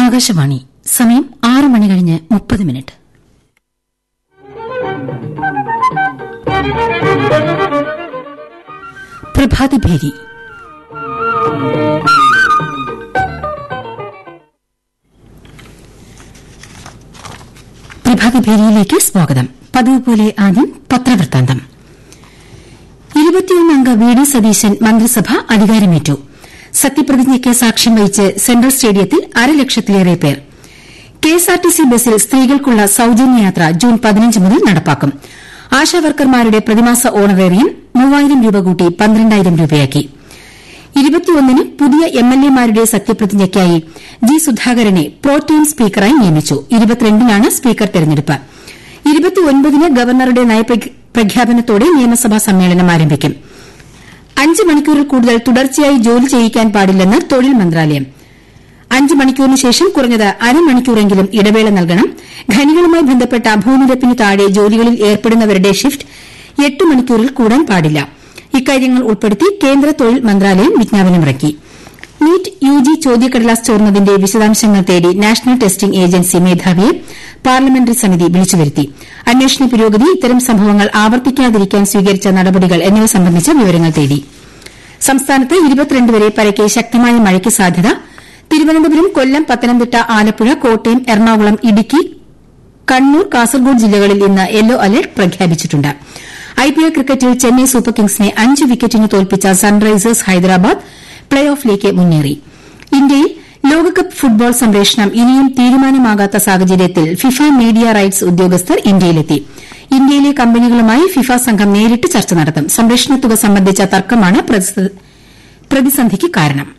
ആകാശവാണി സമയം ആറ് മണി കഴിഞ്ഞ് മുപ്പത് മിനിറ്റ് പ്രഭാതഭേരി പ്രഭാതഭേരിയിലേക്ക് സ്വാഗതം പതിവ് പോലെ ആദ്യം പത്രവൃത്താന്തം ഇരുപത്തിയൊന്നംഗ വി ഡി സതീശൻ മന്ത്രിസഭ അധികാരമേറ്റു സത്യപ്രതിജ്ഞയ്ക്ക് സാക്ഷ്യം വഹിച്ച് സെൻട്രൽ സ്റ്റേഡിയത്തിൽ അരലക്ഷത്തിലേറെ പേർ കെഎസ്ആർടിസി ബസ്സിൽ സ്ത്രീകൾക്കുള്ള സൌജന്യ യാത്ര ജൂൺ പതിനഞ്ച് മുതൽ നടപ്പാക്കും ആശാവർക്കർമാരുടെ പ്രതിമാസ ഓണറേറിയം മൂവായിരം രൂപ കൂട്ടി പന്ത്രണ്ടായിരം രൂപയാക്കി ഇരുപത്തിയൊന്നിന് പുതിയ എംഎൽഎമാരുടെ സത്യപ്രതിജ്ഞയ്ക്കായി ജി സുധാകരനെ പ്രോടേം സ്പീക്കറായി നിയമിച്ചു ഇരുപത്തിരണ്ടിനാണ് സ്പീക്കർ തെരഞ്ഞെടുപ്പ് ഇരുപത്തിയൊൻപതിന് ഗവർണറുടെ നയപ്രഖ്യാപനത്തോടെ നിയമസഭാ സമ്മേളനം ആരംഭിക്കും അഞ്ച് മണിക്കൂറിൽ കൂടുതൽ തുടർച്ചയായി ജോലി ചെയ്യിക്കാൻ പാടില്ലെന്ന് തൊഴിൽ മന്ത്രാലയം അഞ്ച് മണിക്കൂറിന് ശേഷം കുറഞ്ഞത് അരമണിക്കൂറെങ്കിലും ഇടവേള നൽകണം ഖനികളുമായി ബന്ധപ്പെട്ട ഭൂനിരപ്പിന് താഴെ ജോലികളിൽ ഏർപ്പെടുന്നവരുടെ ഷിഫ്റ്റ് എട്ട് മണിക്കൂറിൽ കൂടാൻ പാടില്ല ഇക്കാര്യങ്ങൾ ഉൾപ്പെടുത്തി കേന്ദ്ര തൊഴിൽ മന്ത്രാലയം വിജ്ഞാപനമിറക്കി നീറ്റ് യുജി ചോദ്യക്കടലാസ് ചോർന്നതിന്റെ വിശദാംശങ്ങൾ തേടി നാഷണൽ ടെസ്റ്റിംഗ് ഏജൻസി മേധാവിയെ പാർലമെന്ററി സമിതി വിളിച്ചുവരുത്തി അന്വേഷണ പുരോഗതി ഇത്തരം സംഭവങ്ങൾ ആവർത്തിക്കാതിരിക്കാൻ സ്വീകരിച്ച നടപടികൾ എന്നിവ സംബന്ധിച്ച വിവരങ്ങൾ തേടി സംസ്ഥാനത്ത് വരെ പരക്കെ ശക്തമായ മഴയ്ക്ക് സാധ്യത തിരുവനന്തപുരം കൊല്ലം പത്തനംതിട്ട ആലപ്പുഴ കോട്ടയം എറണാകുളം ഇടുക്കി കണ്ണൂർ കാസർഗോഡ് ജില്ലകളിൽ ഇന്ന് യെല്ലോ അലർട്ട് പ്രഖ്യാപിച്ചിട്ടുണ്ട് ഐപിഎൽ ക്രിക്കറ്റിൽ ചെന്നൈ സൂപ്പർ കിങ്സിനെ അഞ്ച് വിക്കറ്റിന് തോൽപ്പിച്ച സൺറൈസേഴ്സ് ഹൈദരാബാദ് പ്ലേ ഓഫിലേക്ക് മുന്നേറി ഇന്ത്യയിൽ ലോകകപ്പ് ഫുട്ബോൾ സംപ്രേഷണം ഇനിയും തീരുമാനമാകാത്ത സാഹചര്യത്തിൽ ഫിഫ മീഡിയ റൈറ്റ്സ് ഉദ്യോഗസ്ഥർ ഇന്ത്യയിലെത്തി ഇന്ത്യയിലെ കമ്പനികളുമായി ഫിഫ സംഘം നേരിട്ട് ചർച്ച നടത്തും സംപ്രേഷണ തുക സംബന്ധിച്ച തർക്കമാണ് പ്രതിസന്ധിക്ക് കാരണം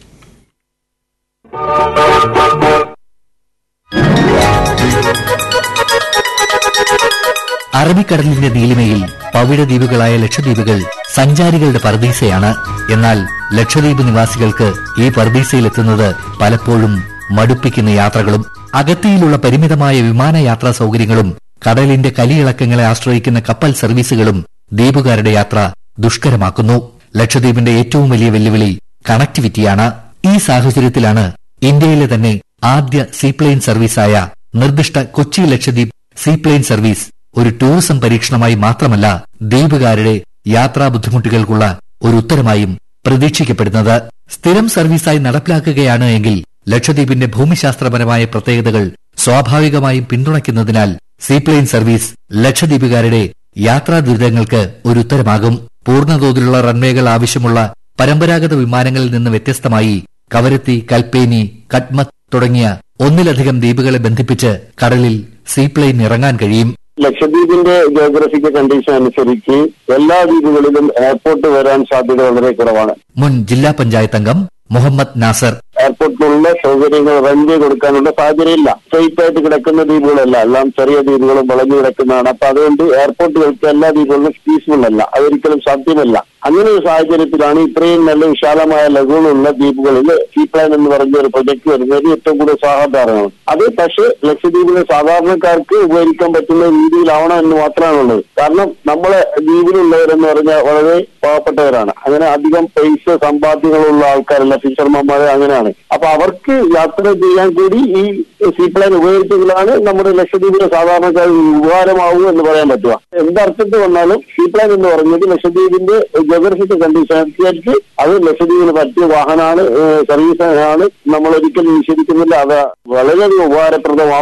അറബിക്കടലിന്റെ നീലിമയിൽ പവിഴദ്വീപുകളായ ലക്ഷദ്വീപുകൾ സഞ്ചാരികളുടെ പർദീസയാണ് എന്നാൽ ലക്ഷദ്വീപ് നിവാസികൾക്ക് ഈ പർദീസയിലെത്തുന്നത് പലപ്പോഴും മടുപ്പിക്കുന്ന യാത്രകളും അഗത്തിയിലുള്ള പരിമിതമായ വിമാനയാത്രാ സൌകര്യങ്ങളും കടലിന്റെ കലിയിളക്കങ്ങളെ ആശ്രയിക്കുന്ന കപ്പൽ സർവീസുകളും ദ്വീപുകാരുടെ യാത്ര ദുഷ്കരമാക്കുന്നു ലക്ഷദ്വീപിന്റെ ഏറ്റവും വലിയ വെല്ലുവിളി കണക്ടിവിറ്റിയാണ് ഈ സാഹചര്യത്തിലാണ് ഇന്ത്യയിലെ തന്നെ ആദ്യ സീപ്ലെയിൻ സർവീസായ നിർദ്ദിഷ്ട കൊച്ചി ലക്ഷദ്വീപ് സീപ്ലെയിൻ സർവീസ് ഒരു ടൂറിസം പരീക്ഷണമായി മാത്രമല്ല ദ്വീപുകാരുടെ യാത്രാ ബുദ്ധിമുട്ടുകൾക്കുള്ള ഒരു ഉത്തരമായും പ്രതീക്ഷിക്കപ്പെടുന്നത് സ്ഥിരം സർവീസായി നടപ്പിലാക്കുകയാണ് എങ്കിൽ ലക്ഷദ്വീപിന്റെ ഭൂമിശാസ്ത്രപരമായ പ്രത്യേകതകൾ സ്വാഭാവികമായും പിന്തുണയ്ക്കുന്നതിനാൽ സീപ്ലെയിൻ സർവീസ് ലക്ഷദ്വീപുകാരുടെ യാത്രാ ദുരിതങ്ങൾക്ക് ഒരു ഉത്തരമാകും പൂർണ്ണതോതിലുള്ള റൺവേകൾ ആവശ്യമുള്ള പരമ്പരാഗത വിമാനങ്ങളിൽ നിന്ന് വ്യത്യസ്തമായി കവരത്തി കൽപ്പേനി കട്മത്ത് തുടങ്ങിയ ഒന്നിലധികം ദ്വീപുകളെ ബന്ധിപ്പിച്ച് കടലിൽ സീപ്ലെയിൻ ഇറങ്ങാൻ കഴിയും ലക്ഷദ്വീപിന്റെ ജോഗ്രഫിക്കൽ കണ്ടീഷൻ അനുസരിച്ച് എല്ലാ ദ്വീപുകളിലും എയർപോർട്ട് വരാൻ സാധ്യത വളരെ കുറവാണ് മുൻ ജില്ലാ പഞ്ചായത്ത് അംഗം മുഹമ്മദ് നാസർ എയർപോർട്ടിലുള്ള സൗകര്യങ്ങൾ റെന്റ് കൊടുക്കാനുള്ള സാഹചര്യമില്ല സ്ട്രെയിറ്റ് ആയിട്ട് കിടക്കുന്ന ദ്വീപുകളല്ല എല്ലാം ചെറിയ ദ്വീപുകളും വളഞ്ഞു കിടക്കുന്നതാണ് അപ്പൊ അതുകൊണ്ട് എയർപോർട്ടുകൾക്ക് എല്ലാ ദ്വീപുകളിലും പീസ്ഫുൾ അല്ല അതൊരിക്കലും സാധ്യമല്ല അങ്ങനെ ഒരു സാഹചര്യത്തിലാണ് ഇത്രയും നല്ല വിശാലമായ ലഘുകളുള്ള ദ്വീപുകളിൽ സീപ്ലാൻ എന്ന് പറഞ്ഞ ഒരു പ്രൊജക്ട് വരുന്നത് ഏറ്റവും കൂടുതൽ സാധാരണമാണ് അത് പക്ഷേ ലക്ഷദ്വീപിലെ സാധാരണക്കാർക്ക് ഉപകരിക്കാൻ പറ്റുന്ന രീതിയിലാവണം എന്ന് മാത്രമാണുള്ളത് കാരണം നമ്മളെ ദ്വീപിലുള്ളവരെന്ന് പറഞ്ഞാൽ വളരെ പാവപ്പെട്ടവരാണ് അങ്ങനെ അധികം പൈസ സമ്പാദ്യങ്ങളുള്ള ആൾക്കാരല്ല ഫിഷർമാന്മാരെ അങ്ങനെയാണ് അപ്പൊ അവർക്ക് യാത്ര ചെയ്യാൻ കൂടി ഈ സീപ്ലാൻ ഉപകരിച്ചതിലാണ് നമ്മുടെ ലക്ഷദ്വീപിലെ സാധാരണക്കാർ ഉപകാരമാവൂ എന്ന് പറയാൻ പറ്റുക എന്തർത്ഥത്തിൽ വന്നാലും സീപ്ലാൻ എന്ന് പറഞ്ഞത് ലക്ഷദ്വീപിന്റെ ജോഗ്രഫിക്കൽ കണ്ടീഷൻ അനുസരിച്ച് അത് ലക്ഷദ്വീപിന് പറ്റിയ വാഹനമാണ് സർവീസ് ആണ് നമ്മൾ ഒരിക്കലും നിഷേധിക്കുന്നില്ല അത് വളരെയധികം ഉപകാരപ്രദമാവും